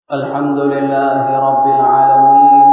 الحمد لله رب العالمين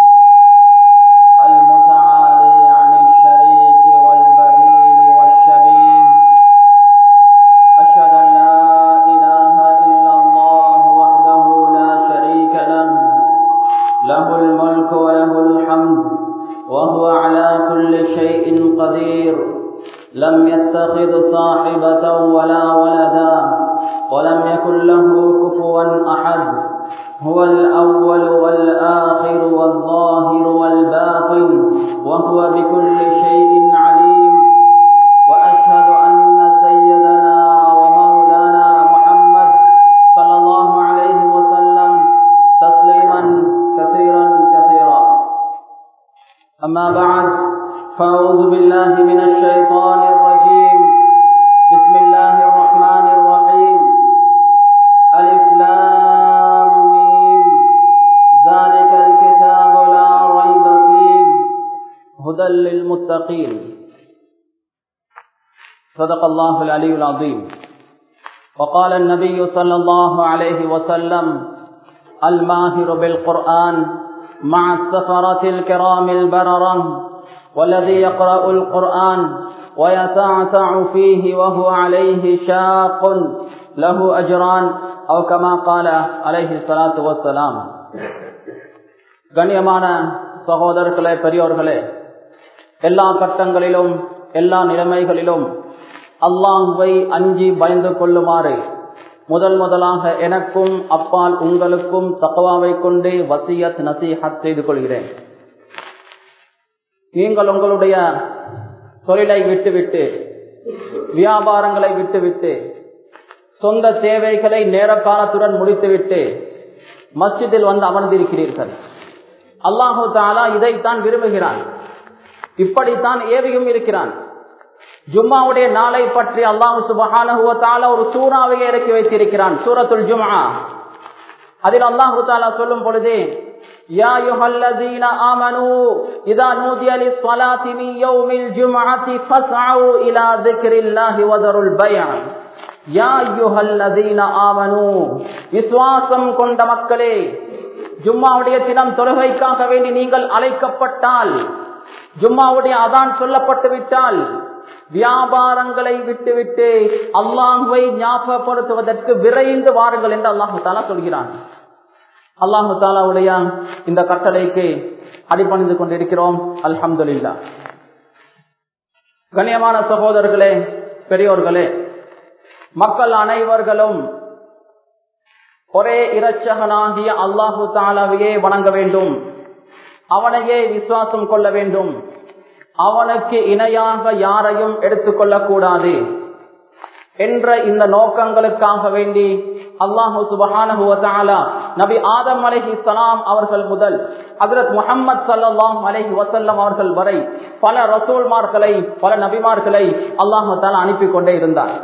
المتعالي عن الشريك والبديل والشبيه أشهد أن لا إله إلا الله وحده لا شريك له له الملك وله الحمد وهو على كل شيء قدير لم يتخذ صاحبة ولا ولدا ولم يكن له كفوا أحد هو الأول والآخر والظاهر والباطن وهو بكل شيء عليم وأشهد أن سيدنا ومولانا محمد صلى الله عليه وسلم تسليما كثيرا كثيرا أما بعد فأعوذ بالله من الشيطان الرجيم بسم الله الرحمن الرحيم ألف لام ميم ذلك الكتاب لا ريب فيه هدى للمتقين صدق الله العلي العظيم وقال النبي صلى الله عليه وسلم الماهر بالقرآن مع السفرة الكرام البررة والذي يقرأ القرآن ويتعتع فيه وهو عليه شاق له أجران أو كما قال عليه الصلاة والسلام கண்ணியமான சகோதரர்களே பெரியோர்களே எல்லா கட்டங்களிலும் எல்லா நிலைமைகளிலும் அல்லாஹுவை அஞ்சி பயந்து கொள்ளுமாறு முதல் முதலாக எனக்கும் அப்பால் உங்களுக்கும் தகவாவை கொண்டு வசியத் நசீஹத் செய்து கொள்கிறேன் நீங்கள் உங்களுடைய தொழிலை விட்டுவிட்டு வியாபாரங்களை விட்டுவிட்டு சொந்த தேவைகளை நேர காலத்துடன் முடித்துவிட்டு மஸ்ஜிதில் வந்து அமர்ந்திருக்கிறீர்கள் அல்லாஹு தாலா இதைத்தான் விரும்புகிறான் இப்படித்தான் ஏவியும் இருக்கிறான் ஜும்மாவுடைய நாளை பற்றி அல்லாஹு சுபஹான ஒரு சூறாவையே இறக்கி வைத்திருக்கிறான் சூரத்துல் ஜும்மா அதில் அல்லாஹு தாலா சொல்லும் பொழுது يا أيها الذين آمنوا إذا نودي للصلاة من يوم الجمعة فاسعوا إلى ذكر الله وذروا البيع يا أيها الذين آمنوا விசுவாசம் கொண்ட மக்களே ஜும்மாவுடைய தினம் தொழுகைக்காக வேண்டி நீங்கள் அழைக்கப்பட்டால் ஜும்மாவுடைய அதான் சொல்லப்பட்டு விட்டால் வியாபாரங்களை விட்டுவிட்டு அல்லாஹுவை ஞாபகப்படுத்துவதற்கு விரைந்து வாருங்கள் என்று அல்லாஹு தாலா சொல்கிறான் அல்லாஹு தாலாவுடைய இந்த கட்டளைக்கு அடிபணிந்து கொண்டிருக்கிறோம் அல்ஹம்துல்லா கண்ணியமான சகோதரர்களே பெரியோர்களே மக்கள் அனைவர்களும் ஒரே இரட்சகனாகிய அல்லாஹு தாலாவையே வணங்க வேண்டும் அவனையே விசுவாசம் கொள்ள வேண்டும் அவனுக்கு இணையாக யாரையும் எடுத்துக்கொள்ளக் கூடாது என்ற இந்த நோக்கங்களுக்காக வேண்டி அல்லாஹு சுபஹான நபி ஆதம் அலஹி சலாம் அவர்கள் முதல் ஹசரத் முகமது சல்லாஹ் அலஹி வசல்லம் அவர்கள் வரை பல ரசூல்மார்களை பல நபிமார்களை அல்லாஹு தாலா அனுப்பி கொண்டே இருந்தார்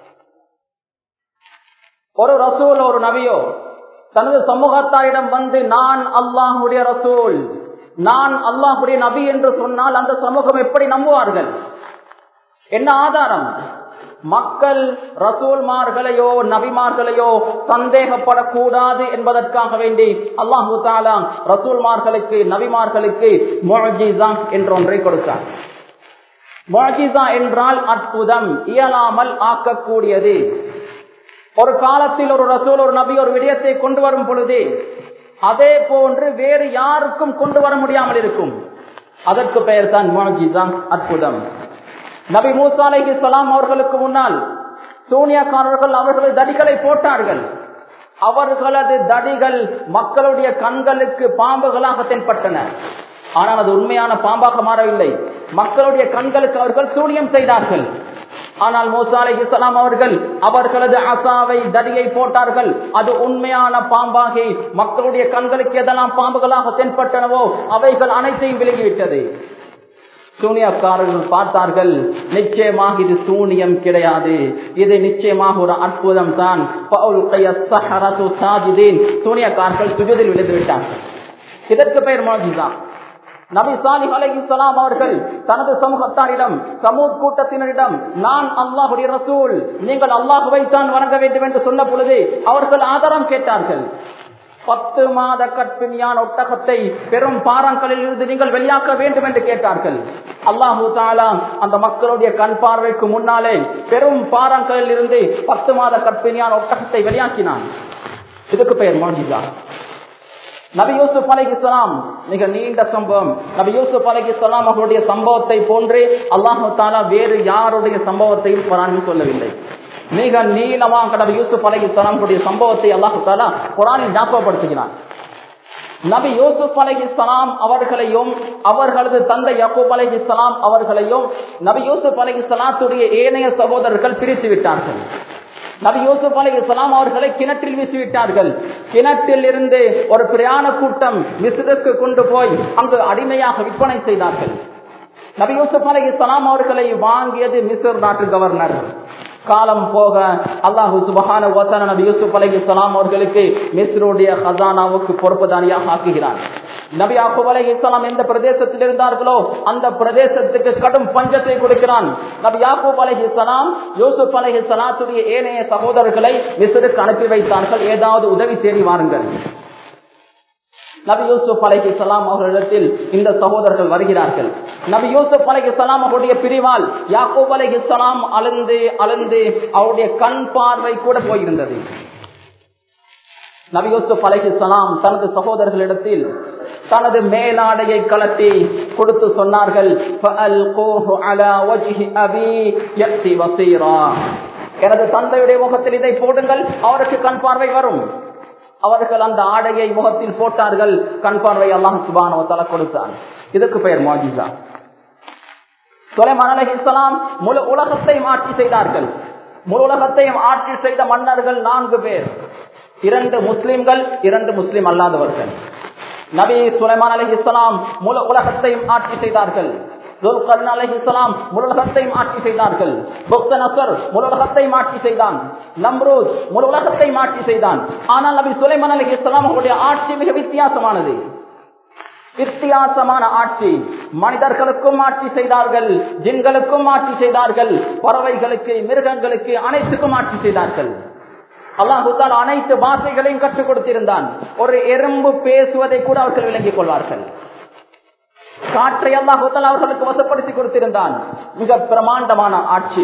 ஒரு ரசூல் ஒரு நபியோ தனது சமூகத்தாரிடம் வந்து நான் அல்லாஹுடைய ரசூல் நான் அல்லாஹுடைய நபி என்று சொன்னால் அந்த சமூகம் எப்படி நம்புவார்கள் என்ன ஆதாரம் மக்கள் ரசூல்மார்களையோ நபிமார்களையோ சந்தேகப்படக்கூடாது என்பதற்காக வேண்டி அல்லாஹு தாலா ரசூல்மார்களுக்கு நபிமார்களுக்கு மொழிசா என்ற ஒன்றை கொடுத்தார் மொழிசா என்றால் அற்புதம் இயலாமல் ஆக்கக்கூடியது ஒரு காலத்தில் ஒரு ரசூல் ஒரு நபி ஒரு விடயத்தை கொண்டு வரும் பொழுது அதே போன்று வேறு யாருக்கும் கொண்டு வர முடியாமல் இருக்கும் அதற்கு பெயர் தான் மொழிசா அற்புதம் நபி மூசா அலைஹி சலாம் அவர்களுக்கு முன்னால் சூனியக்காரர்கள் அவர்களது தடிகளை போட்டார்கள் அவர்களது தடிகள் மக்களுடைய கண்களுக்கு பாம்புகளாக தென்பட்டன ஆனால் அது உண்மையான பாம்பாக மாறவில்லை மக்களுடைய கண்களுக்கு அவர்கள் சூனியம் செய்தார்கள் ஆனால் மூசா அலி இஸ்லாம் அவர்கள் அவர்களது அசாவை தடியை போட்டார்கள் அது உண்மையான பாம்பாகி மக்களுடைய கண்களுக்கு எதெல்லாம் பாம்புகளாக தென்பட்டனவோ அவைகள் அனைத்தையும் விலகிவிட்டது சூனியக்காரர்கள் பார்த்தார்கள் நிச்சயமாக இது சூனியம் கிடையாது இது நிச்சயமாக ஒரு அற்புதம் தான் சூனியக்காரர்கள் சுஜதில் விழுந்து விட்டார்கள் இதற்கு பெயர் மோஜிதான் நபி சாலிஹ் அலைஹிஸ்ஸலாம் அவர்கள் தனது சமூகத்தாரிடம் சமூக கூட்டத்தினரிடம் நான் அல்லாஹுடைய ரசூல் நீங்கள் அல்லாஹுவை தான் வணங்க வேண்டும் என்று சொன்ன பொழுது அவர்கள் ஆதாரம் கேட்டார்கள் பத்து மாத கற்பிணியான ஒட்டகத்தை பெரும் பாறாங்கலில் இருந்து நீங்கள் வெளியாக்க வேண்டும் என்று கேட்டார்கள் அல்லாஹு தாலா அந்த மக்களுடைய கண் பார்வைக்கு முன்னாலே பெரும் பாறாங்கலில் இருந்து பத்து மாத கற்பிணியான ஒட்டகத்தை வெளியாக்கினான் இதுக்கு பெயர் மோஜிதா நபி யூசுப் அலைஹி இஸ்லாம் மிக நீண்ட சம்பவம் நபி யூசுப் அலைஹி இஸ்லாம் அவர்களுடைய சம்பவத்தை போன்றே அல்லாஹு தாலா வேறு யாருடைய சம்பவத்தையும் குரானில் சொல்லவில்லை மிக நீளமாக நபி யூசுப் அலைஹி இஸ்லாமுடைய சம்பவத்தை அல்லாஹு தாலா குரானில் ஞாபகப்படுத்துகிறான் நபி யூசுப் அலைஹி இஸ்லாம் அவர்களையும் அவர்களது தந்தை யக்கூப் அலைஹி இஸ்லாம் அவர்களையும் நபி யூசுப் அலைஹி இஸ்லாத்துடைய ஏனைய சகோதரர்கள் பிரித்து விட்டார்கள் நபி யூசுப் அலி இஸ்லாம் அவர்களை கிணற்றில் வீசிவிட்டார்கள் கிணற்றில் இருந்து ஒரு பிரயாண கூட்டம் மிஸ்ருக்கு கொண்டு போய் அங்கு அடிமையாக விற்பனை செய்தார்கள் நபி யூசுப் அலி இஸ்லாம் அவர்களை வாங்கியது மிஸ்ர் நாட்டு கவர்னர் காலம் போக அல்லாஹு சுபஹான வசன நபி யூசுப் அலி இஸ்லாம் அவர்களுக்கு மிஸ்ருடைய ஹசானாவுக்கு பொறுப்புதானியாக ஆக்குகிறார் நபி யாக்கூப் அலை இஸ்லாம் எந்த பிரதேசத்தில் இருந்தார்களோ அந்த பிரதேசத்துக்கு கடும் பஞ்சத்தை கொடுக்கிறான் நபி யாக்கூப் அலை இஸ்லாம் யூசுப் அலை இஸ்லாத்துடைய ஏனைய சகோதரர்களை மிஸ்ருக்கு அனுப்பி வைத்தார்கள் ஏதாவது உதவி தேடி வாருங்கள் நபி யூசுப் அலை இஸ்லாம் அவர்களிடத்தில் இந்த சகோதரர்கள் வருகிறார்கள் நபி யூசுப் அலை இஸ்லாம் அவருடைய பிரிவால் யாக்கூப் அலை இஸ்லாம் அழுந்து அழுந்து அவருடைய கண் பார்வை கூட போயிருந்தது நபி யூசுப் அலை இஸ்லாம் தனது சகோதரர்களிடத்தில் தனது மேலாடையை கலட்டி கொடுத்து சொன்னார்கள் எனது தந்தையுடைய முகத்தில் இதை போடுங்கள் அவருக்கு கண் பார்வை வரும் அவர்கள் அந்த ஆடையை முகத்தில் போட்டார்கள் கண் பார்வை அல்லாஹ் சுபானோ தலை கொடுத்தான் இதுக்கு பெயர் மாஜிசா சுலைமான் அலஹி இஸ்லாம் முழு உலகத்தையும் ஆட்சி செய்தார்கள் முழு உலகத்தையும் ஆட்சி செய்த மன்னர்கள் நான்கு பேர் இரண்டு முஸ்லிம்கள் இரண்டு முஸ்லிம் அல்லாதவர்கள் நபி சுலைமான் அலி இஸ்லாம் முழு உலகத்தையும் ஆட்சி செய்தார்கள் துல்கர்ன் அலி இஸ்லாம் முழுலகத்தையும் ஆட்சி செய்தார்கள் புக்த நசர் முழுலகத்தையும் ஆட்சி செய்தான் நம்ரூத் முழு உலகத்தையும் ஆட்சி செய்தான் ஆனால் நபி சுலைமான் அலி இஸ்லாம் அவருடைய ஆட்சி மிக வித்தியாசமானது வித்தியாசமான ஆட்சி மனிதர்களுக்கும் ஆட்சி செய்தார்கள் ஜின்களுக்கும் ஆட்சி செய்தார்கள் பறவைகளுக்கு மிருகங்களுக்கு அனைத்துக்கும் ஆட்சி செய்தார்கள் அல்லாஹுத்தால் அனைத்து பாஷைகளையும் கற்றுக் கொடுத்திருந்தான் ஒரு எறும்பு பேசுவதை கூட அவர்கள் விளங்கிக் கொள்வார்கள் காற்றை அல்லாஹுத்தால் அவர்களுக்கு வசப்படுத்தி கொடுத்திருந்தான் மிக பிரமாண்டமான ஆட்சி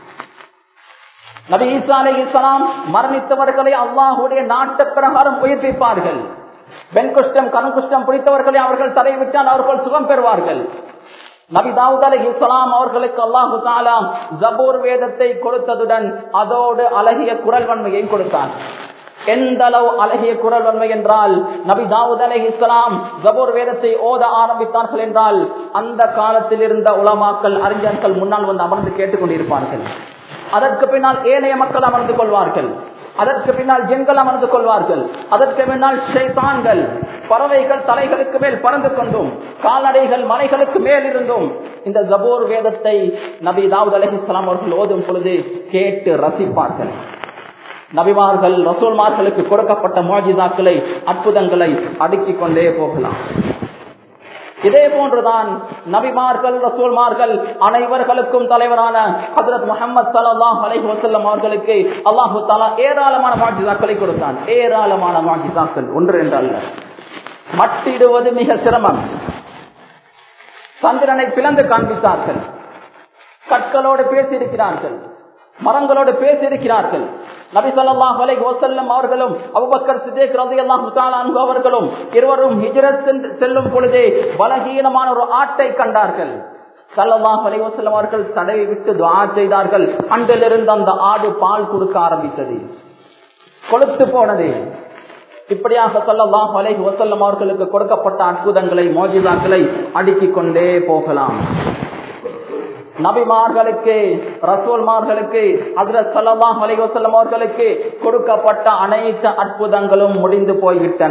நபி ஈசா அலி இஸ்லாம் மரணித்தவர்களை அல்லாஹுடைய நாட்டு பிரகாரம் உயிர்ப்பிப்பார்கள் பெண் குஷ்டம் கண் குஷ்டம் பிடித்தவர்களை அவர்கள் தடைவிட்டால் அவர்கள் சுகம் பெறுவார்கள் நபி தாவூத் அலி இஸ்லாம் அவர்களுக்கு அல்லாஹு தாலா ஜபூர் வேதத்தை கொடுத்ததுடன் அதோடு அழகிய குரல் வன்மையை கொடுத்தான் எந்த அளவு அழகிய குரல் வன்மை என்றால் நபி தாவூத் அலி இஸ்லாம் ஜபூர் வேதத்தை ஓத ஆரம்பித்தார்கள் என்றால் அந்த காலத்தில் இருந்த உலமாக்கள் அறிஞர்கள் முன்னால் வந்து அமர்ந்து கேட்டுக்கொண்டிருப்பார்கள் அதற்கு பின்னால் ஏனைய மக்கள் அமர்ந்து கொள்வார்கள் அதற்கு பின்னால் ஜெண்கள் அமர்ந்து கொள்வார்கள் அதற்கு பின்னால் ஷைத்தான்கள் பறவைகள் தலைகளுக்கு மேல் பறந்து கொண்டும் கால்நடைகள் மலைகளுக்கு மேல் இருந்தும் இந்த ஜபோர் வேதத்தை நபி தாவூத் அலஹிஸ்லாம் அவர்கள் ஓதும் பொழுது கேட்டு ரசிப்பார்கள் நபிமார்கள் ரசூல்மார்களுக்கு கொடுக்கப்பட்ட மோஜிதாக்களை அற்புதங்களை அடுக்கிக் கொண்டே போகலாம் இதே போன்றுதான் நபிமார்கள் ரசூல்மார்கள் அனைவர்களுக்கும் தலைவரான ஹசரத் முகமது சல்லாஹ் அலைஹி வசல்லம் அவர்களுக்கு அல்லாஹு தாலா ஏராளமான மாஜிதாக்களை கொடுத்தான் ஏராளமான மாஜிதாக்கள் ஒன்று என்றல்ல மட்டிடுவது மிக சிரமம் சந்திரனை பிளந்து காண்பித்தார்கள் கற்களோடு பேசியிருக்கிறார்கள் மரங்களோடு பேசியிருக்கிறார்கள் நபி சொல்லாஹ் அலை வசல்லம் அவர்களும் அபுபக்கர் சிதேக் ரதையெல்லாம் அவர்களும் இருவரும் ஹிஜரத் செல்லும் பொழுதே பலகீனமான ஒரு ஆட்டை கண்டார்கள் சல்லல்லாஹ் அலை வசல்லம் அவர்கள் தடவை விட்டு துவா செய்தார்கள் அன்றிலிருந்து அந்த ஆடு பால் கொடுக்க ஆரம்பித்தது கொளுத்து போனது இப்படியாக சொல்லலாம் அலைஹி வசல்லம் அவர்களுக்கு கொடுக்கப்பட்ட அற்புதங்களை மோஜிதாக்களை அடுக்கிக் கொண்டே போகலாம் நபிமார்களுக்கு ரசூல்மார்களுக்கு ஹசரத் சல்லாஹ் அலைஹி வஸல்லம் அவர்களுக்கு கொடுக்கப்பட்ட அனைத்து அற்புதங்களும் முடிந்து போய்விட்டன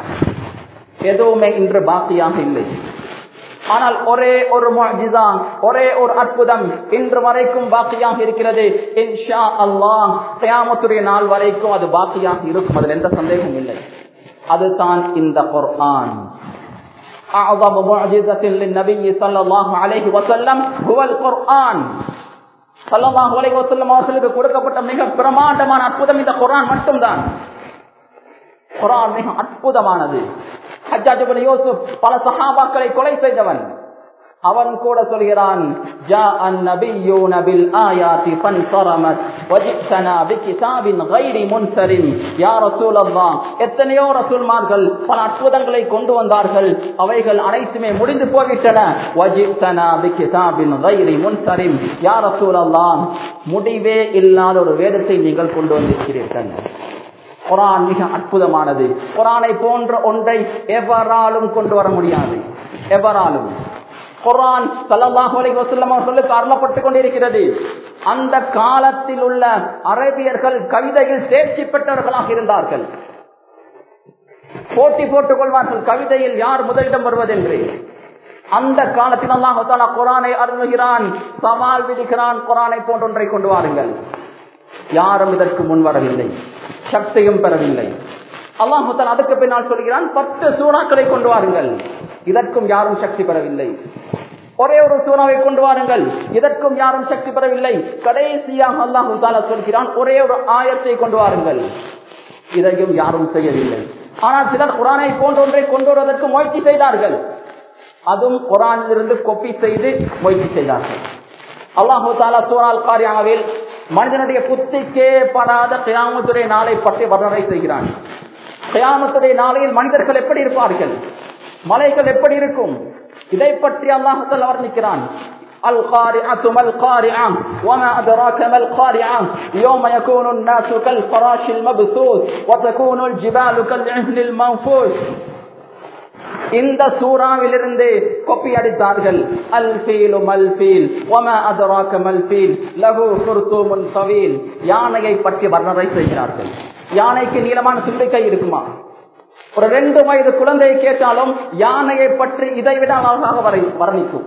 எதுவுமே இன்று பாக்கியாக இல்லை ஆனால் ஒரே ஒரு முஅஜிஸா ஒரே ஒரு அற்புதம் இன்று வரைக்கும் பாக்கியாக இருக்கிறது இன்ஷா அல்லாஹ் கியாமத்துடைய நாள் வரைக்கும் அது பாக்கியாக இருக்கும் அதில் எந்த சந்தேகமும் இல்லை அதுதான் இந்த குர்ஆன் أعظم معجزة للنبي صلى الله عليه وسلم هو القرآن சல்லல்லாஹு அலைஹி வஸல்லம் அவர்களுக்கு கொடுக்கப்பட்ட மிக பிரமாண்டமான அற்புதம் இந்த குர்ஆன் மட்டும்தான் குரான் மிக அற்புதமானது ஹஜ்ஜாஜ் இப்னு யூசுப் பல சஹாபாக்களை கொலை செய்தவன் அவன் கூட சொல்கிறான் ஜா النبيون بالآيات فانصرمت وجئتنا بكتاب غير منصرم يا رسول الله எத்தனையோ ரசூல்மார்கள் பல அற்புதங்களை கொண்டு வந்தார்கள் அவைகள் அனைத்துமே முடிந்து போய்விட்டன وجئتنا بكتاب غير منصرم يا رسول الله முடிவே இல்லாத ஒரு வேதத்தை நீங்கள் கொண்டு வந்திருக்கிறீர்கள் குரான் மிக அற்புதமானது குரானை போன்ற ஒன்றை எவராலும் கொண்டு வர முடியாது எவராலும் குரான் சல்லல்லாஹு அலைஹி வஸல்லம் அவர்களுக்கு அருளப்பட்டுக் கொண்டிருக்கிறது அந்த காலத்தில் உள்ள அரேபியர்கள் கவிதையில் தேர்ச்சி பெற்றவர்களாக இருந்தார்கள் போட்டி போட்டுக் கொள்வார்கள் கவிதையில் யார் முதலிடம் வருவதென்று அந்த காலத்தில் அல்லாஹு தாலா குரானை அருளுகிறான் சவால் விதிக்கிறான் குரானை போன்ற ஒன்றை கொண்டு வாருங்கள் யாரும் இதற்கு முன் வரவில்லை சக்தியும் பெறவில்லை அல்லாஹு தாலா அதுக்கு பின்னால் சொல்கிறான் பத்து சூறாக்களை கொண்டு வாருங்கள் இதற்கும் யாரும் சக்தி பெறவில்லை ஒரே ஒரு சூறாவை கொண்டு வாருங்கள் இதற்கும் யாரும் சக்தி பெறவில்லை கடைசியாக அல்லாஹு தாலா சொல்கிறான் ஒரே ஒரு ஆயத்தை கொண்டு வாருங்கள் இதையும் யாரும் செய்யவில்லை ஆனால் சிலர் குரானை போன்ற ஒன்றை கொண்டு வருவதற்கு முயற்சி செய்தார்கள் அதுவும் குரானிலிருந்து கொப்பி செய்து முயற்சி செய்தார்கள் அல்லாஹு தாலா சூறால் காரியாவில் மனிதனுடைய புத்திக்கே படாத கியாமத்துடைய நாளை பற்றி வர்ணனை செய்கிறான் கியாமத்துடைய நாளையில் மனிதர்கள் எப்படி இருப்பார்கள் மலைகள் எப்படி இருக்கும் இதை பற்றி அல்லாஹத்தில் வர்ணிக்கிறான் القارعة ما القارعة وما أدراك ما القارعة يوم يكون الناس كالفراش المبثوث وتكون الجبال كالعهن المنفوش இந்த சூறாவிலிருந்து கொப்பி அடித்தார்கள் அல் ஃபீலு மல் ஃபீல் ஒம அதராக மல் ஃபீல் லகு குர்தூமுன் சவீல் யானையை பற்றி வர்ணனை செய்கிறார்கள் யானைக்கு நீளமான தும்பிக்கை இருக்குமா ஒரு ரெண்டு வயது குழந்தையை கேட்டாலும் யானையை பற்றி இதை விட அழகாக வரை வர்ணிக்கும்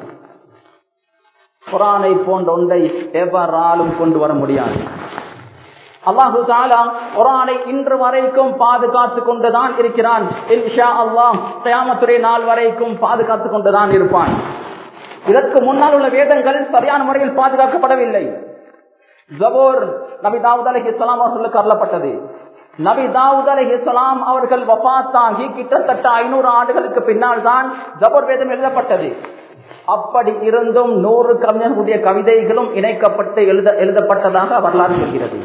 குரானை போன்ற ஒன்றை எவராலும் கொண்டு வர முடியாது அல்லாஹு தாலா குரானை இன்று வரைக்கும் பாதுகாத்து கொண்டுதான் இருக்கிறான் இன்ஷா அல்லாஹ் கயாமத்துறை நாள் வரைக்கும் பாதுகாத்து கொண்டுதான் இருப்பான் இதற்கு முன்னால் உள்ள வேதங்கள் சரியான முறையில் பாதுகாக்கப்படவில்லை ஜபோர் நபி தாவூத் அலி இஸ்லாம் அவர்களுக்கு அருளப்பட்டது நபி தாவூத் அலி இஸ்லாம் அவர்கள் வபாத்தாகி கிட்டத்தட்ட ஐநூறு ஆண்டுகளுக்கு பின்னால் தான் ஜபோர் வேதம் எழுதப்பட்டது அப்படி இருந்தும் நூறு கவிஞர்களுடைய கவிதைகளும் இணைக்கப்பட்டு எழுத எழுதப்பட்டதாக வரலாறு சொல்கிறது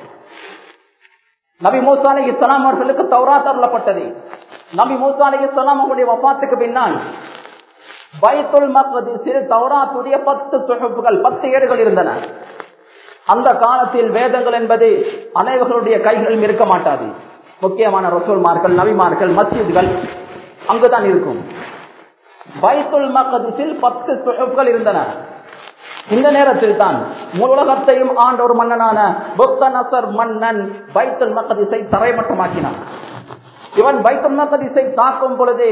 நபி மூசா அலி இஸ்லாம் அவர்களுக்கு தௌராத் அருளப்பட்டது நபி மூசா அலி இஸ்லாம் அவருடைய வபாத்துக்கு பின்னால் பைத்துல் மக்திஸில் தௌராத்துடைய பத்து சுகப்புகள் பத்து ஏடுகள் இருந்தன அந்த காலத்தில் வேதங்கள் என்பது அனைவர்களுடைய கைகளிலும் இருக்க மாட்டாது முக்கியமான ரசூல்மார்கள் நபிமார்கள் மஸ்ஜித்கள் அங்குதான் இருக்கும் பைத்துல் மக்திஸில் பத்து சுகப்புகள் இருந்தன இந்த நேரத்தில் தான் உலகத்தையும் ஆண்ட ஒரு மன்னனான புக்தனசர் மன்னன் பைத்துல் மக்கதிசை தரைமட்டமாக்கினான் இவன் பைத்துல் மக்கதிசை தாக்கும் பொழுது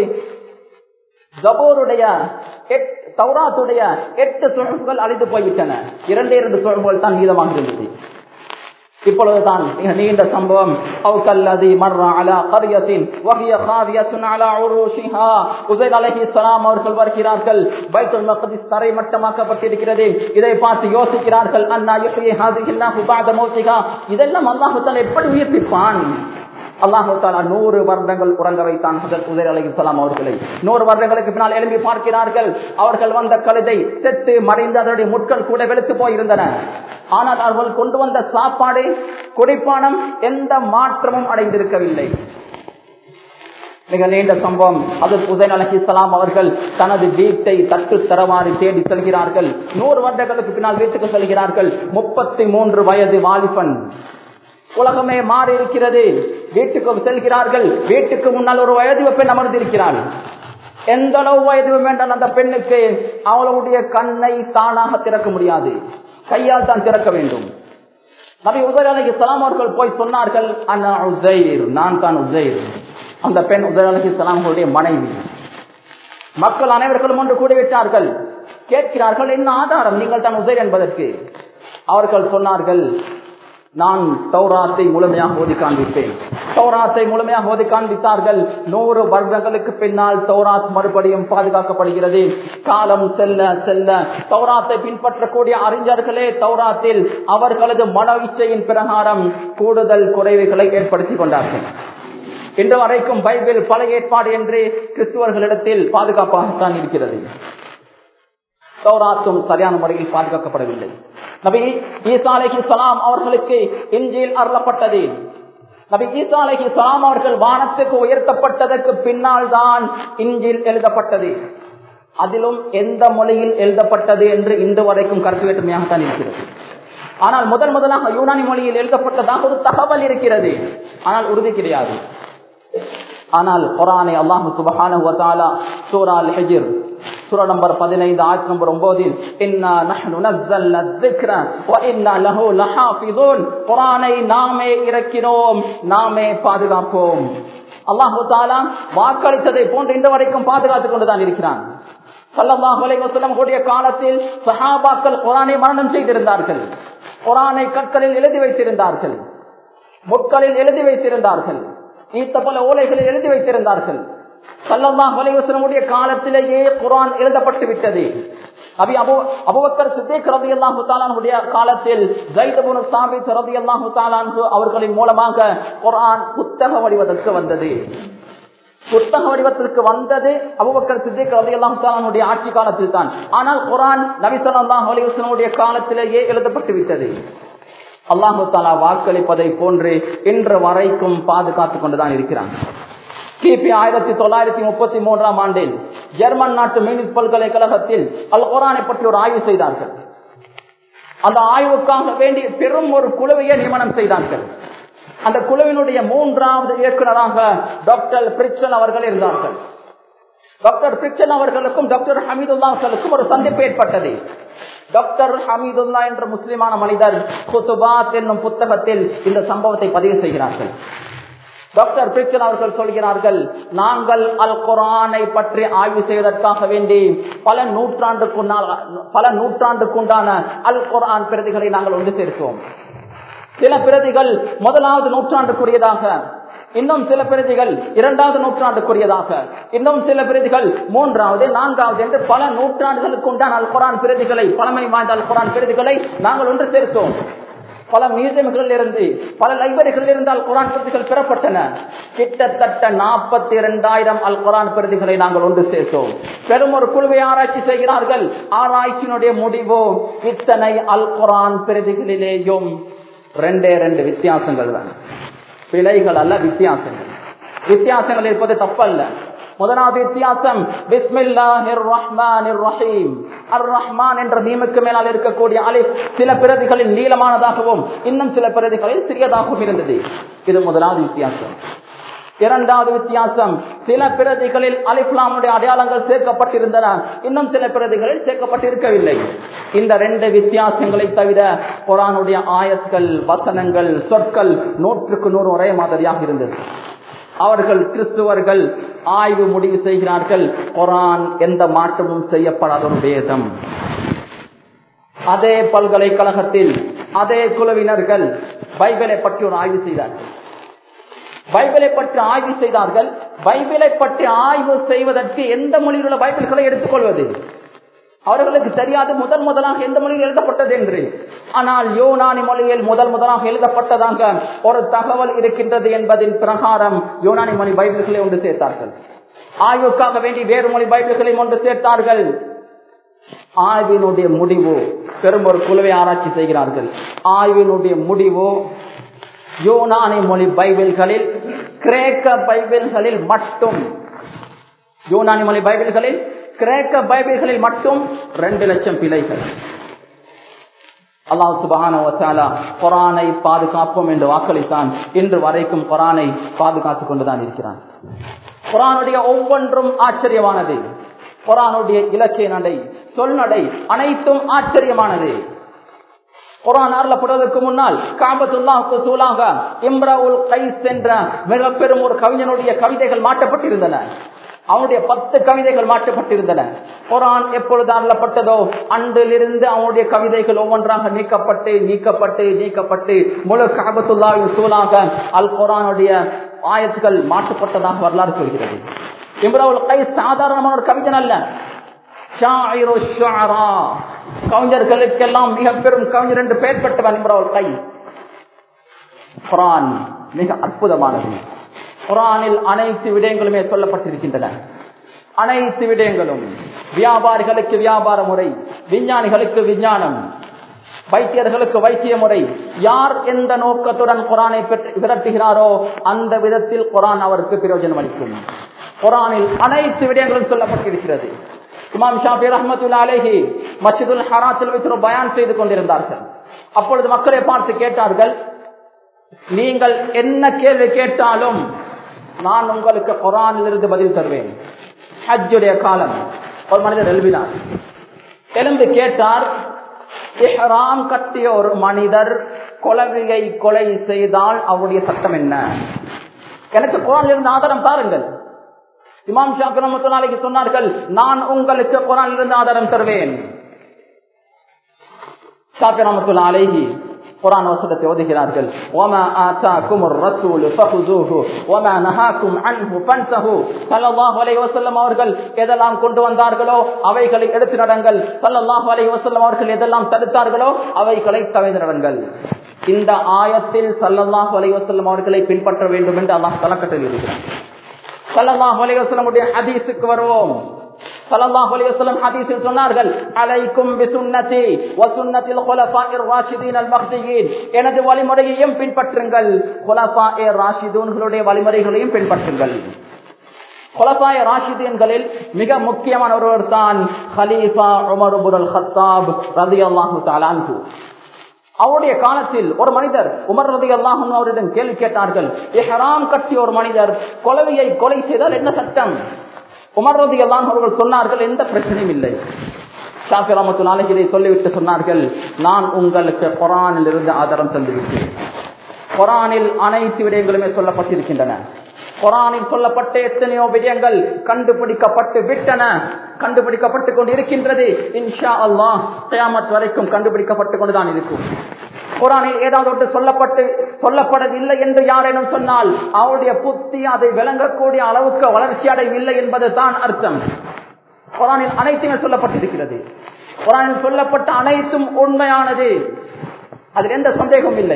ஜபோருடைய தௌராத்துடைய எட்டு சுழம்புகள் அழிந்து போய்விட்டன இரண்டே இரண்டு சுழம்புகள் தான் மீதமாக இருந்தது இப்பொழுதுதான் நீண்ட சம்பவம் அவுகல்லதி மர்ரா அலா கரியத்தின் வகிய காவியத்துன் அலா உருஷிஹா உசைன் அலைஹிஸ்ஸலாம் அவர்கள் வருகிறார்கள் பைத்துல் மக்திஸ் தரை மட்டமாக்கப்பட்டிருக்கிறது இதை பார்த்து யோசிக்கிறார்கள் அண்ணா யுஹ்யி ஹாதிஹில்லாஹு பஅத மௌத்திஹா இதெல்லாம் அல்லாஹ் தஆலா எப்படி உயிர்ப்பிப்பான் அல்லாஹு தாலா நூறு வருடங்கள் உறங்க வைத்தான் ஹசரத் உதர் அலி இஸ்லாம் அவர்களை நூறு வருடங்களுக்கு பின்னால் எழுப்பி பார்க்கிறார்கள் அவர்கள் வந்த கழுதை செத்து மறைந்து அதனுடைய முட்கள் கூட வெளுத்து போயிருந்தன ஆனால் அவர்கள் கொண்டு வந்த சாப்பாடு குடிப்பானம் எந்த மாற்றமும் அடைந்திருக்கவில்லை மிக நீண்ட சம்பவம் அதற்கு உதயன் அலஹி இஸ்லாம் அவர்கள் தனது வீட்டை தட்டு தரவாறு தேடி செல்கிறார்கள் நூறு வருடங்களுக்கு பின்னால் வீட்டுக்கு செல்கிறார்கள் முப்பத்தி மூன்று வயது வாலிபன் உலகமே மாறி இருக்கிறது வீட்டுக்கு செல்கிறார்கள் வீட்டுக்கு முன்னால் ஒரு வயது பெண் அமர்ந்திருக்கிறாள் எந்த அளவு வயது வேண்டாம் அந்த பெண்ணுக்கு அவளுடைய கண்ணை தானாக திறக்க முடியாது கையால் தான் திறக்க வேண்டும் நபி உதய் அலி சலாம் அவர்கள் போய் சொன்னார்கள் அண்ணா உசைர் நான் தான் உசைர் அந்த பெண் உதய் அலி சலாம்களுடைய மனைவி மக்கள் அனைவர்களும் ஒன்று கூடிவிட்டார்கள் கேட்கிறார்கள் என்ன ஆதாரம் நீங்கள் தான் உசைர் என்பதற்கு அவர்கள் சொன்னார்கள் நான் தௌராத்தை முழுமையாக ஓதி காண்பித்தேன் தௌராத்தை முழுமையாக ஓதி காண்பித்தார்கள் நூறு வருடங்களுக்கு பின்னால் தௌராத் மறுபடியும் பாதுகாக்கப்படுகிறது காலம் செல்ல செல்ல தௌராத்தை பின்பற்றக்கூடிய அறிஞர்களே தௌராத்தில் அவர்களது மன இச்சையின் பிரகாரம் கூடுதல் குறைவுகளை ஏற்படுத்திக் கொண்டார்கள் இன்று வரைக்கும் பைபிள் பழைய ஏற்பாடு என்று கிறிஸ்துவர்களிடத்தில் பாதுகாப்பாகத்தான் இருக்கிறது சௌராத்தும் சரியான முறையில் பாதுகாக்கப்படவில்லை நபி ஈசா அலஹி சலாம் அவர்களுக்கு இஞ்சில் அருளப்பட்டது நபி ஈசா அலஹி சலாம் அவர்கள் வானத்துக்கு உயர்த்தப்பட்டதற்கு பின்னால் தான் இஞ்சில் எழுதப்பட்டது அதிலும் எந்த மொழியில் எழுதப்பட்டது என்று இன்று வரைக்கும் கருத்து வேற்றுமையாகத்தான் இருக்கிறது ஆனால் முதல் முதலாக யூனானி மொழியில் எழுதப்பட்டதாக ஒரு தகவல் இருக்கிறது ஆனால் உறுதி கிடையாது ஆனால் குரானை அல்லாஹு சுபஹான சூரா அல் ஹஜிர் சூரா நம்பர் பதினைந்து ஆயிரத்தி நம்பர் ஒன்பதில் குரானை நாமே இறக்கினோம் நாமே பாதுகாப்போம் அல்லாஹு தாலா வாக்களித்ததை போன்று இன்று வரைக்கும் பாதுகாத்துக் கொண்டுதான் இருக்கிறான் கூடிய காலத்தில் சஹாபாக்கள் குரானை மரணம் செய்திருந்தார்கள் குரானை கற்களில் எழுதி வைத்திருந்தார்கள் முட்களில் எழுதி வைத்திருந்தார்கள் ஈத்த பல ஓலைகளில் எழுதி வைத்திருந்தார்கள் சல்லல்லா வலைவசனமுடைய காலத்திலேயே குரான் எழுதப்பட்டு விட்டது அபி அபு அபுபக்கர் சித்திக் ரதி அல்லாஹு தாலானுடைய காலத்தில் ஜைதபுன் சாபித் ரதி அல்லாஹு தாலான்கு அவர்களின் மூலமாக குரான் புத்தக வடிவதற்கு வந்தது புத்தக வடிவத்திற்கு வந்தது அபுபக்கர் சித்திக் ரதி அல்லாஹு தாலானுடைய ஆட்சி காலத்தில் தான் ஆனால் குரான் நபிசல்லாஹ் அலிவசனுடைய காலத்திலேயே எழுதப்பட்டு விட்டது அல்லாஹு தாலா வாக்களிப்பதை போன்று இன்று வரைக்கும் பாதுகாத்துக் கொண்டுதான் இருக்கிறான் கிபி ஆயிரத்தி தொள்ளாயிரத்தி முப்பத்தி மூன்றாம் ஆண்டில் ஜெர்மன் நாட்டு மீனிஸ் பல்கலைக்கழகத்தில் அல் குரானை பற்றி ஒரு ஆய்வு செய்தார்கள் அந்த ஆய்வுக்காக வேண்டி பெரும் ஒரு குழுவையை நியமனம் செய்தார்கள் அந்த குழுவினுடைய மூன்றாவது இயக்குநராக டாக்டர் பிரிச்சன் அவர்கள் இருந்தார்கள் டாக்டர் பிரிச்சன் அவர்களுக்கும் டாக்டர் ஹமீதுல்லா அவர்களுக்கும் ஒரு சந்திப்பு ஏற்பட்டது டாக்டர் ஹமீதுல்லா என்ற முஸ்லிமான மனிதர் குத்துபாத் என்னும் புத்தகத்தில் இந்த சம்பவத்தை பதிவு செய்கிறார்கள் டாக்டர் பிரிச்சன் அவர்கள் சொல்கிறார்கள் நாங்கள் அல் குரானை பற்றி ஆய்வு செய்வதற்காக வேண்டி பல நூற்றாண்டுக்குண்டான பல நூற்றாண்டுக்குண்டான அல் குரான் பிரதிகளை நாங்கள் ஒன்று சேர்த்தோம் சில பிரதிகள் முதலாவது நூற்றாண்டுக்குரியதாக இன்னும் சில பிரதிகள் இரண்டாவது நூற்றாண்டுக்குரியதாக இன்னும் சில பிரதிகள் மூன்றாவது நான்காவது என்று பல நூற்றாண்டுகளுக்கு உண்டான அல் குரான் பிரதிகளை பழமை வாய்ந்த அல் குரான் பிரதிகளை நாங்கள் ஒன்று சேர்த்தோம் பல மியூசியம்களில் இருந்து பல லைப்ரரிகளில் இருந்து அல் குரான் பிரதிகள் பெறப்பட்டன கிட்டத்தட்ட நாற்பத்தி இரண்டாயிரம் அல் குரான் பிரதிகளை நாங்கள் ஒன்று சேர்த்தோம் பெரும் ஒரு குழுவை ஆராய்ச்சி செய்கிறார்கள் ஆராய்ச்சியினுடைய முடிவோ இத்தனை அல் குரான் பிரதிகளிலேயும் ரெண்டே ரெண்டு வித்தியாசங்கள் தான் பிழைகள் அல்ல வித்தியாசங்கள் வித்தியாசங்கள் இருப்பது தப்பல்ல முதலாவது வித்தியாசம் பிஸ்மில்லாஹிர் ரஹ்மானிர் ரஹீம் அர் ரஹ்மான் என்ற மீமுக்கு மேலால் இருக்கக்கூடிய அலிஃப் சில பிரதிகளில் நீளமானதாகவும் இன்னும் சில பிரதிகளில் சிறியதாகவும் இருந்தது இது முதலாவது வித்தியாசம் இரண்டாவது வித்தியாசம் சில பிரதிகளில் அலிஃப்லாமுடைய அடையாளங்கள் சேர்க்கப்பட்டிருந்தன இன்னும் சில பிரதிகளில் சேர்க்கப்பட்டிருக்கவில்லை இந்த ரெண்டு வித்தியாசங்களை தவிர குரானுடைய ஆயத்கள் வசனங்கள் சொற்கள் நூற்றுக்கு நூறு ஒரே மாதிரியாக இருந்தது அவர்கள் கிறிஸ்துவர்கள் ஆய்வு முடிவு செய்கிறார்கள் குரான் எந்த மாற்றமும் செய்யப்படாத ஒரு வேதம் அதே பல்கலைக்கழகத்தில் அதே குழுவினர்கள் பைபிளை பற்றி ஒரு ஆய்வு செய்தார்கள் பைபிளை பற்றி ஆய்வு செய்தார்கள் பைபிளை பற்றி ஆய்வு செய்வதற்கு எந்த மொழியில் உள்ள பைபிள்களை எடுத்துக்கொள்வது அவர்களுக்கு தெரியாது முதல் முதலாக எந்த மொழியில் எழுதப்பட்டது என்று ஆனால் யோனானி மொழியில் முதல் முதலாக எழுதப்பட்டதாக ஒரு தகவல் இருக்கின்றது என்பதின் பிரகாரம் யோனானி மொழி பைபிள்களை ஒன்று சேர்த்தார்கள் ஆய்வுக்காக வேண்டி வேறு மொழி பைபிள்களையும் ஒன்று சேர்த்தார்கள் ஆய்வினுடைய முடிவு பெரும் ஒரு குழுவை ஆராய்ச்சி செய்கிறார்கள் ஆய்வினுடைய முடிவு யோனானி மொழி பைபிள்களில் கிரேக்க பைபிள்களில் மட்டும் யோனானி மொழி பைபிள்களில் கிரேக்க பைபிள்களில் மட்டும் ரெண்டு லட்சம் பிழைகள் அல்லாஹ் சுபகான குரானை பாதுகாப்போம் என்று வாக்களித்தான் இன்று வரைக்கும் குரானை பாதுகாத்துக் கொண்டுதான் இருக்கிறான் குரானுடைய ஒவ்வொன்றும் ஆச்சரியமானது குரானுடைய இலக்கிய நடை சொல் நடை அனைத்தும் ஆச்சரியமானது குரான் அருளப்படுவதற்கு முன்னால் காபத்துல்லாவுக்கு சூலாக இம்ரவுல் கைஸ் என்ற மிக பெரும் ஒரு கவிஞனுடைய கவிதைகள் மாற்றப்பட்டிருந்தன அவனுடைய பத்து கவிதைகள் மாற்றப்பட்டிருந்தன குரான் எப்பொழுது அருளப்பட்டதோ அன்றிலிருந்து அவனுடைய கவிதைகள் ஒவ்வொன்றாக நீக்கப்பட்டு நீக்கப்பட்டு நீக்கப்பட்டு முழு காபத்துல்லாவின் சூழலாக அல் குரானுடைய ஆயத்துகள் மாற்றப்பட்டதாக வரலாறு சொல்கிறது இம்ரவுல் கை சாதாரணமான ஒரு கவிஞன் அல்ல கவிஞர்களுக்கெல்லாம் மிக பெரும் கவிஞர் என்று பெயர் பெற்றவன் இம்ரவுல் கை குரான் மிக அற்புதமானது குரானில் அனைத்து விடயங்களுமே சொல்லப்பட்டிருக்கின்றன அனைத்து விடயங்களும் வியாபாரிகளுக்கு வியாபார முறை விஞ்ஞானிகளுக்கு விஞ்ஞானம் வைத்தியர்களுக்கு வைத்திய முறை யார் எந்த நோக்கத்துடன் குரானை விரட்டுகிறாரோ அந்த விதத்தில் குரான் அவருக்கு பிரயோஜனம் அளிக்கும் குரானில் அனைத்து விடயங்களும் சொல்லப்பட்டிருக்கிறது இமாம் ஷாபி ரஹமத்துல்லா அலேஹி மசிதுல் ஹராத்தில் வைத்து பயான் செய்து கொண்டிருந்தார்கள் அப்பொழுது மக்களை பார்த்து கேட்டார்கள் நீங்கள் என்ன கேள்வி கேட்டாலும் நான் உங்களுக்கு குரானில் இருந்து பதில் தருவேன் ஹஜ்ஜுடைய காலம் ஒரு மனிதர் எழுப்பினார் எழுந்து கேட்டார் இஹ்ராம் கட்டிய ஒரு மனிதர் கொலவியை கொலை செய்தால் அவருடைய சட்டம் என்ன எனக்கு குரானில் இருந்து ஆதாரம் தாருங்கள் இமாம் ஷாஃபி ரஹமத்துல்லாஹி சொன்னார்கள் நான் உங்களுக்கு குரானில் இருந்து ஆதாரம் தருவேன் ஷாஃபி ரஹமத்துல்லாஹி அலைஹி குரான் வசனத்தை ஓதுகிறார்கள் وما آتاكم الرسول فخذوه وما نهاكم عنه فانتهوا ஸல்லல்லாஹு அலைஹி வஸல்லம் அவர்கள் எதெல்லாம் கொண்டு வந்தார்களோ அவைகளை எடுத்து நடங்கள் ஸல்லல்லாஹு அலைஹி வஸல்லம் அவர்கள் எதெல்லாம் தடுத்தார்களோ அவைகளை தவிர்த்து நடங்கள் இந்த ஆயத்தில் ஸல்லல்லாஹு அலைஹி வஸல்லம் அவர்களை பின்பற்ற வேண்டும் என்று அல்லாஹ் தலக்கட்டில் இருக்கிறார் ஸல்லல்லாஹு அலைஹி வஸல்லமுடைய ஹதீஸுக்கு வருவோம் ஸல்லல்லாஹு அலைஹி வஸல்லம் ஹதீஸில் சொன்னார்கள் அலைக்கும் பிசுன்னதி வ சுன்னத்தில் குலஃபாஇர் ராஷிதீன் அல் மஹ்தியீன் எனது வழிமுறையையும் பின்பற்றுங்கள் குலஃபாஇர் ராஷிதூன்களுடைய வழிமுறைகளையும் பின்பற்றுங்கள் குலஃபாய ராஷிதீன்களில் மிக முக்கியமான ஒருவர் தான் ஹலீஃபா உமர் இப்னுல் ஹத்தாப் ரலியல்லாஹு தஆலா அன்ஹு அவருடைய காலத்தில் ஒரு மனிதர் உமர் ரதி அல்லாஹும் அவரிடம் கேள்வி கேட்டார்கள் எஹராம் கட்டிய ஒரு மனிதர் கொலவையை கொலை செய்தால் என்ன சட்டம் உமர் ரதி அல்லாஹ் அவர்கள் சொன்னார்கள் எந்த பிரச்சனையும் இல்லை ஷாஃபி ரமத்து நாளைக்கு இதை சொல்லிவிட்டு சொன்னார்கள் நான் உங்களுக்கு குரானில் இருந்து ஆதாரம் தந்துவிட்டேன் குரானில் அனைத்து விடயங்களுமே சொல்லப்பட்டிருக்கின்றன குரானில் சொல்லப்பட்ட எத்தனையோ விடயங்கள் கண்டுபிடிக்கப்பட்டு விட்டன கண்டுபிடிக்கப்பட்டுக் கொண்டு இருக்கின்றது இன்ஷா அல்லாஹ் கயாமத் வரைக்கும் கண்டுபிடிக்கப்பட்டுக் கொண்டுதான் இருக்கும் குரானில் ஏதாவது ஒன்று சொல்லப்பட்டு சொல்லப்படவில்லை என்று யாரேனும் சொன்னால் அவருடைய புத்தி அதை விளங்கக்கூடிய அளவுக்கு வளர்ச்சி அடையவில்லை என்பது தான் அர்த்தம் குரானில் அனைத்துமே சொல்லப்பட்டிருக்கிறது குரானில் சொல்லப்பட்ட அனைத்தும் உண்மையானது அதில் எந்த சந்தேகமும் இல்லை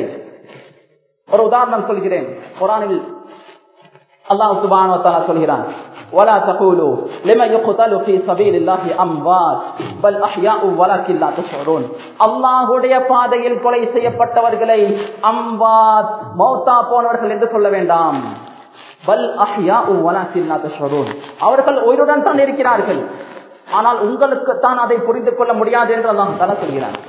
ஒரு உதாரணம் சொல்கிறேன் குரானில் அல்லாஹ் சுபான் சொல்கிறான் ولا تقولوا لمن يقتل في سبيل الله اموات بل احياء ولكن لا تشعرون அல்லாஹ்வுடைய பாதையில் கொலை செய்யப்பட்டவர்களை அம்வாத் மௌத்தா போனவர்கள் என்று சொல்ல வேண்டாம் பல் அஹ்யாஉ வலாக்கின் லா தஷ்உரூன் அவர்கள் உயிருடன் தான் இருக்கிறார்கள் ஆனால் உங்களுக்கு தான் அதை புரிந்து கொள்ள முடியாது என்று அல்லாஹ் தஆலா சொல்கிறான்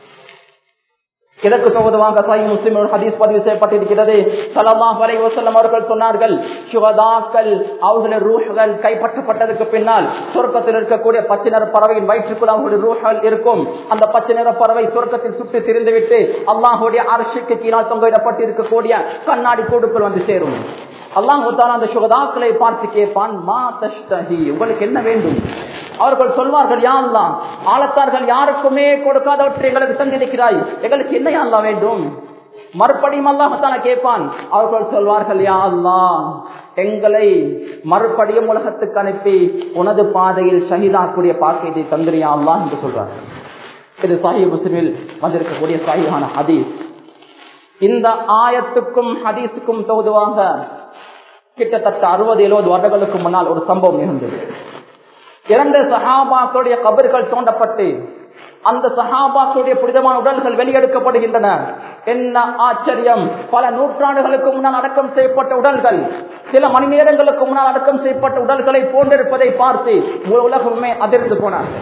இதற்கு தொகுதுவாக சாய் முஸ்லிம் ஒரு ஹதீஸ் பதிவு செய்யப்பட்டிருக்கிறது சலல்லாஹ் அலைஹி வஸல்லம் அவர்கள் சொன்னார்கள் சுகதாக்கள் அவர்களுடைய ரூஹ்கள் கைப்பற்றப்பட்டதுக்கு பின்னால் சொர்க்கத்தில் இருக்கக்கூடிய பச்சை நிற பறவையின் வயிற்றுக்குள் அவர்களுடைய ரூஹ்கள் இருக்கும் அந்த பச்சை நிற பறவை சொர்க்கத்தில் சுற்றி திரிந்துவிட்டு அல்லாஹுடைய அரசுக்கு கீழால் தொங்கிடப்பட்டு இருக்கக்கூடிய கண்ணாடி கூடுக்குள் வந்து சேரும் அல்லாஹ் அந்த சுகதாக்களை பார்த்து கேட்பான் மா தஷ்தஹி உங்களுக்கு என்ன வேண்டும் அவர்கள் சொல்வார்கள் யா அல்லா ஆளத்தார்கள் யாருக்குமே கொடுக்காதவற்றை எங்களுக்கு தந்திருக்கிறாய் எங்களுக்கு என்ன யா அல்லா வேண்டும் மறுபடியும் அல்லாஹத்தான கேட்பான் அவர்கள் சொல்வார்கள் யா அல்லா எங்களை மறுபடியும் உலகத்துக்கு அனுப்பி உனது பாதையில் ஷஹீதாக்கூடிய பாக்கியத்தை தந்திரியா அல்லா என்று சொல்றார்கள் இது சாஹி முஸ்லிமில் வந்திருக்கக்கூடிய சாஹிஹான ஹதீஸ் இந்த ஆயத்துக்கும் ஹதீஸுக்கும் தோதுவாக கிட்டத்தட்ட அறுபது எழுபது வருடங்களுக்கு முன்னால் ஒரு சம்பவம் நிகழ்ந்தது இரண்டு சஹாபாக்களுடைய கபர்கள் தோண்டப்பட்டு அந்த சஹாபாக்களுடைய புனிதமான உடல்கள் வெளியெடுக்கப்படுகின்றன என்ன ஆச்சரியம் பல நூற்றாண்டுகளுக்கு முன்னால் அடக்கம் செய்யப்பட்ட உடல்கள் சில மணி நேரங்களுக்கு முன்னால் அடக்கம் செய்யப்பட்ட உடல்களை போன்றிருப்பதை பார்த்து உலகமே அதிர்ந்து போனார்கள்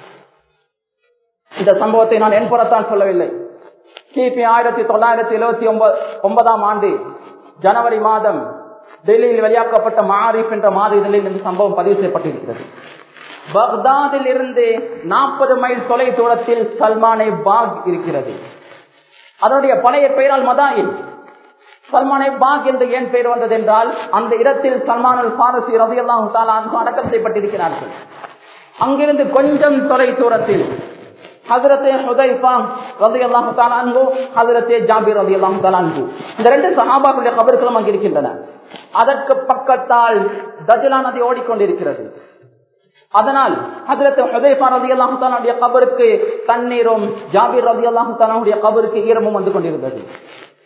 இந்த சம்பவத்தை நான் என் புறத்தான் சொல்லவில்லை கிபி ஆயிரத்தி தொள்ளாயிரத்தி எழுபத்தி ஒன்பது ஒன்பதாம் ஆண்டு ஜனவரி மாதம் டெல்லியில் வெளியாக்கப்பட்ட மாரிஃப் என்ற மாத இதழில் இந்த சம்பவம் பதிவு செய்யப்பட்டிருக்கிறது பக்தாதில் இருந்து நாற்பது மைல் தொலை தூரத்தில் சல்மானே பாக் இருக்கிறது அதனுடைய பழைய பெயரால் மதாயின் சல்மானே பாக் என்று ஏன் பெயர் வந்தது என்றால் அந்த இடத்தில் சல்மான் அல் பாரசி ரதையெல்லாம் அடக்கம் செய்யப்பட்டிருக்கிறார்கள் அங்கிருந்து கொஞ்சம் தொலை தூரத்தில் ஹசரத்தே ஹுதைஃபா ரலியல்லாஹு தஆலா அன்ஹு ஹசரத்தே ஜாபிர் ரலியல்லாஹு தஆலா அன்ஹு இந்த ரெண்டு சஹாபாக்களுடைய கபர்களும் அங்கே இருக்கின்றன அதற்கு பக்கத்தால் தஜலா நதி ஓடிக்கொண்டிருக்கிறது அதனால் ஹசரத் ஹுதைஃபா ரலியல்லாஹு தஆலாவுடைய கபருக்கு தண்ணீரும் ஜாபிர் ரலியல்லாஹு தஆலாவுடைய கபருக்கு ஈரமும் வந்து கொண்டிருந்தது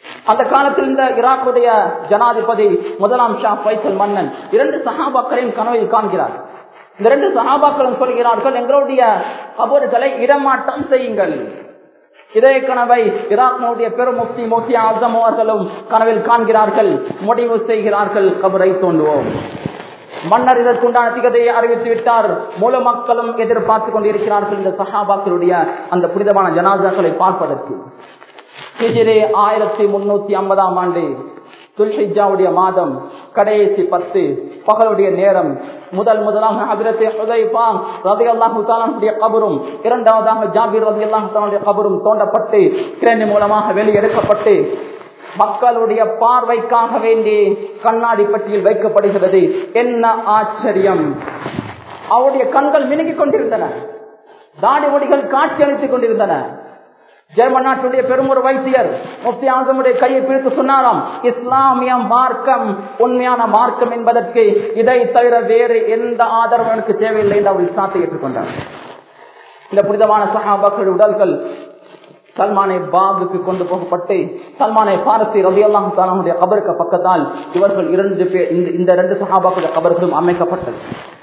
அந்த காலத்தில் இந்த ஈராக்குடைய ஜனாதிபதி முதலாம் ஷா பைசல் மன்னன் இரண்டு சஹாபாக்களையும் கனவில் காண்கிறார் இந்த ரெண்டு சஹாபாக்களும் சொல்கிறார்கள் எங்களுடைய கபர்களை இடமாற்றம் செய்யுங்கள் இதே கனவை ஈராக்கினுடைய பெரும் முஃப்தி முஃப்தி ஆசம் அவர்களும் கனவில் காண்கிறார்கள் முடிவு செய்கிறார்கள் கபரை தோண்டுவோம் மன்னர் இதற்குண்டான திகதையை அறிவித்து விட்டார் மூல மக்களும் எதிர்பார்த்து கொண்டிருக்கிறார்கள் இந்த சஹாபாக்களுடைய அந்த புனிதமான ஜனாசாக்களை பார்ப்பதற்கு ஹிஜிரே ஆயிரத்தி முன்னூத்தி ஐம்பதாம் ஆண்டு துல்ஹிஜாவுடைய மாதம் கடைசி பத்து பகலுடைய நேரம் முதல் முதலாக ஹஜரத் ஹுதைஃபா ரலியல்லாஹு தஆலாவுடைய கபரும் இரண்டாவதாக ஜாபீர் ரலியல்லாஹு தஆலாவுடைய கபரும் தோண்டப்பட்டு கிரணி மூலமாக வெளியெடுக்கப்பட்டு மக்களுடைய பார்வைக்காக வேண்டி கண்ணாடி பெட்டியில் வைக்கப்படுகிறது என்ன ஆச்சரியம் அவருடைய கண்கள் மினுக்கிக் கொண்டிருந்தன தாடி முடிகள் காட்சி அளித்துக் கொண்டிருந்தன ஜெர்மன் நாட்டுடைய பெருமொரு வைத்தியர் முப்தி ஆசமுடைய கையை பிடித்து சொன்னாராம் இஸ்லாமிய மார்க்கம் உண்மையான மார்க்கம் என்பதற்கு இதை தவிர வேறு எந்த ஆதரவும் எனக்கு தேவையில்லை என்று அவர் இஸ்லாத்தை ஏற்றுக்கொண்டார் இந்த புனிதமான சஹாபாக்கள் உடல்கள் சல்மானை பாகுக்கு கொண்டு போகப்பட்டு சல்மானை பாரசி ரவி அல்லாம் தாலாவுடைய கபருக்கு பக்கத்தால் இவர்கள் இரண்டு பேர் இந்த ரெண்டு சஹாபாக்களுடைய கபர்களும் அமைக்கப்பட்டது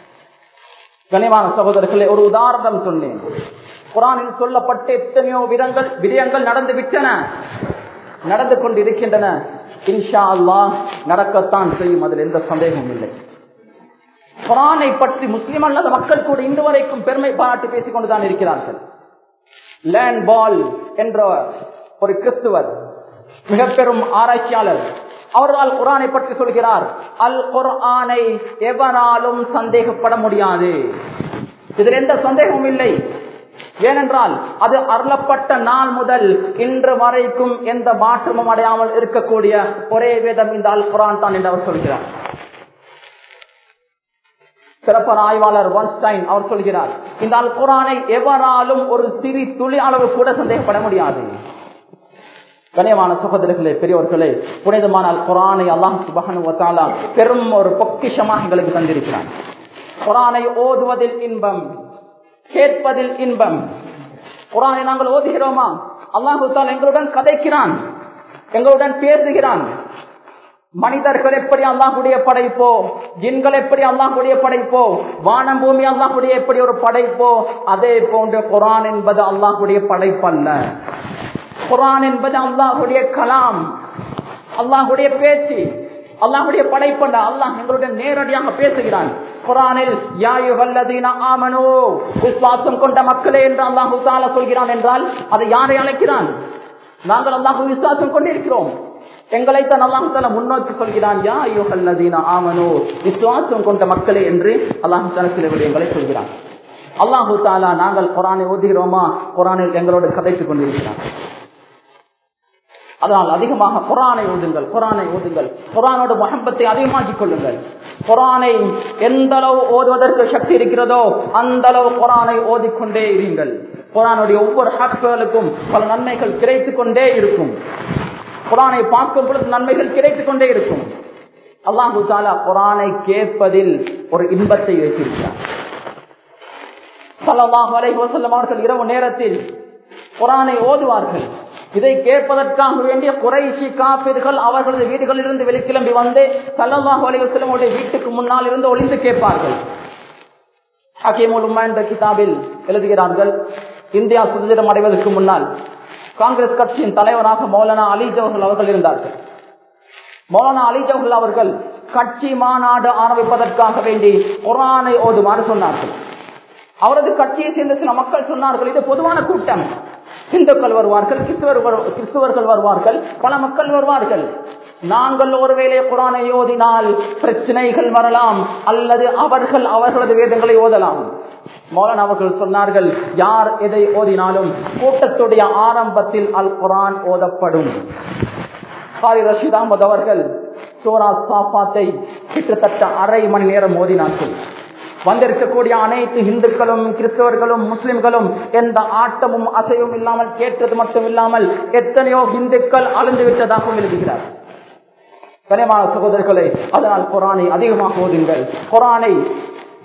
கனிவான சகோதரர்களே ஒரு உதாரணம் சொன்னேன் குரானில் சொல்லப்பட்ட எத்தனையோ விதங்கள் விடயங்கள் நடந்து விட்டன நடந்து கொண்டு இருக்கின்றன இன்ஷா அல்லா நடக்கத்தான் செய்யும் அதில் எந்த சந்தேகமும் இல்லை குரானை பற்றி முஸ்லிம் அல்லாத மக்கள் கூட இன்று வரைக்கும் பெருமை பாராட்டி பேசிக் கொண்டுதான் இருக்கிறார்கள் லேண்ட் பால் என்ற ஒரு கிறிஸ்துவர் மிக பெரும் ஆராய்ச்சியாளர் அவரால் குரானை பற்றி சொல்கிறார் அல் குர்ஆனை எவராலும் சந்தேகப்பட முடியாது இதில் எந்த சந்தேகமும் இல்லை ஏனென்றால் அது அருளப்பட்ட நாள் முதல் இன்று வரைக்கும் எந்த மாற்றமும் அடையாமல் இருக்கக்கூடிய ஒரே வேதம் இந்த அல் குரான் தான் என்று அவர் சொல்கிறார் சிறப்பான ஆய்வாளர் ஒன்ஸ்டைன் அவர் சொல்கிறார் இந்த அல் குரானை எவராலும் ஒரு சிறு துளி அளவு கூட சந்தேகப்பட முடியாது கனியமான சகோதரர்களே பெரியவர்களே புனிதமான அல் குரானை அல்லாஹ் சுபகனு பெரும் ஒரு பொக்கிஷமாக எங்களுக்கு தந்திருக்கிறார் குரானை ஓதுவதில் இன்பம் கேட்பதில் இன்பம் குரானை நாங்கள் ஓதுகிறோமா அல்லாஹு எங்களுடன் கதைக்கிறான் எங்களுடன் பேசுகிறான் மனிதர்கள் எப்படி அல்லாஹுடைய படைப்போ ஜின்கள் எப்படி அல்லாஹுடைய படைப்போ வானம் பூமி அல்லாஹுடைய எப்படி ஒரு படைப்போ அதே போன்று குரான் என்பது அல்லாஹுடைய படைப்பல்ல குரான் என்பது அல்லாஹுடைய கலாம் அல்லாஹுடைய பேச்சு அல்லாஹுடைய படைப்பல்ல அல்லாஹ் எங்களுடன் நேரடியாக பேசுகிறான் குரானில் யாயு வல்லதீன ஆமனோ விசுவாசம் கொண்ட மக்களே என்று அல்லாஹு தாலா சொல்கிறான் என்றால் அதை யாரை அழைக்கிறான் நாங்கள் அல்லாஹு விசுவாசம் கொண்டிருக்கிறோம் எங்களை தான் அல்லாஹு தாலா முன்னோக்கி சொல்கிறான் யா ஐயோ அல்லதீன ஆமனோ விசுவாசம் கொண்ட மக்களே என்று அல்லாஹு தாலா சில விடயங்களை சொல்கிறான் அல்லாஹு தாலா நாங்கள் குரானை ஓதுகிறோமா குரானில் எங்களோடு கதைத்துக் கொண்டிருக்கிறான் அதனால் அதிகமாக குரானை ஓதுங்கள் குரானை ஓதுங்கள் குரானோட முகம்பத்தை அதிகமாக்கிக் கொள்ளுங்கள் குரானை எந்த அளவு ஓதுவதற்கு சக்தி இருக்கிறதோ அந்த அளவு குரானை ஓதிக்கொண்டே இருங்கள் குரானுடைய ஒவ்வொரு ஹாப்களுக்கும் பல நன்மைகள் கிடைத்துக் கொண்டே இருக்கும் குரானை பார்க்கும் பொழுது நன்மைகள் கிடைத்துக் கொண்டே இருக்கும் அல்லாஹு தாலா குரானை கேட்பதில் ஒரு இன்பத்தை வைத்திருக்கிறார் சல்லாஹ் அலைவசல்லம் அவர்கள் இரவு நேரத்தில் குரானை ஓதுவார்கள் இதை கேட்பதற்காக வேண்டிய குறைசி காப்பீர்கள் அவர்களது வீடுகளில் இருந்து வெளிக்கிளம்பி வந்து சல்லாஹ் அலைவசல்லமுடைய வீட்டுக்கு முன்னால் இருந்து ஒளிந்து கேட்பார்கள் ஹக்கீமுல் உம்மா என்ற கிதாபில் எழுதுகிறார்கள் இந்தியா சுதந்திரம் அடைவதற்கு முன்னால் காங்கிரஸ் கட்சியின் தலைவராக மௌலானா அலி ஜவஹர் அவர்கள் இருந்தார்கள் மௌலானா அலி ஜவஹர் அவர்கள் கட்சி மாநாடு ஆரம்பிப்பதற்காக வேண்டி குரானை ஓதுமாறு சொன்னார்கள் அவரது கட்சியை சேர்ந்த சில மக்கள் சொன்னார்கள் இது பொதுவான கூட்டம் இந்துக்கள் வருவார்கள் கிறிஸ்துவர் கிறிஸ்துவர்கள் வருவார்கள் பல மக்கள் வருவார்கள் நாங்கள் ஒருவேளை குரானை ஓதினால் பிரச்சனைகள் வரலாம் அல்லது அவர்கள் அவர்களது வேதங்களை ஓதலாம் மௌலன் அவர்கள் சொன்னார்கள் யார் எதை ஓதினாலும் கூட்டத்துடைய ஆரம்பத்தில் அல் குரான் ஓதப்படும் ஹாரி ரஷீத் அகமது அவர்கள் சோரா சாப்பாத்தை கிட்டத்தட்ட அரை மணி நேரம் ஓதினார்கள் வந்திருக்கக்கூடிய அனைத்து இந்துக்களும் கிறிஸ்தவர்களும் முஸ்லிம்களும் எந்த ஆட்டமும் அசையும் இல்லாமல் கேட்டது மட்டும் இல்லாமல் எத்தனையோ இந்துக்கள் அழிந்து விட்டதாகவும் எழுதுகிறார் கனியமான சகோதரர்களே அதனால் குரானை அதிகமாக ஓதுங்கள் குரானை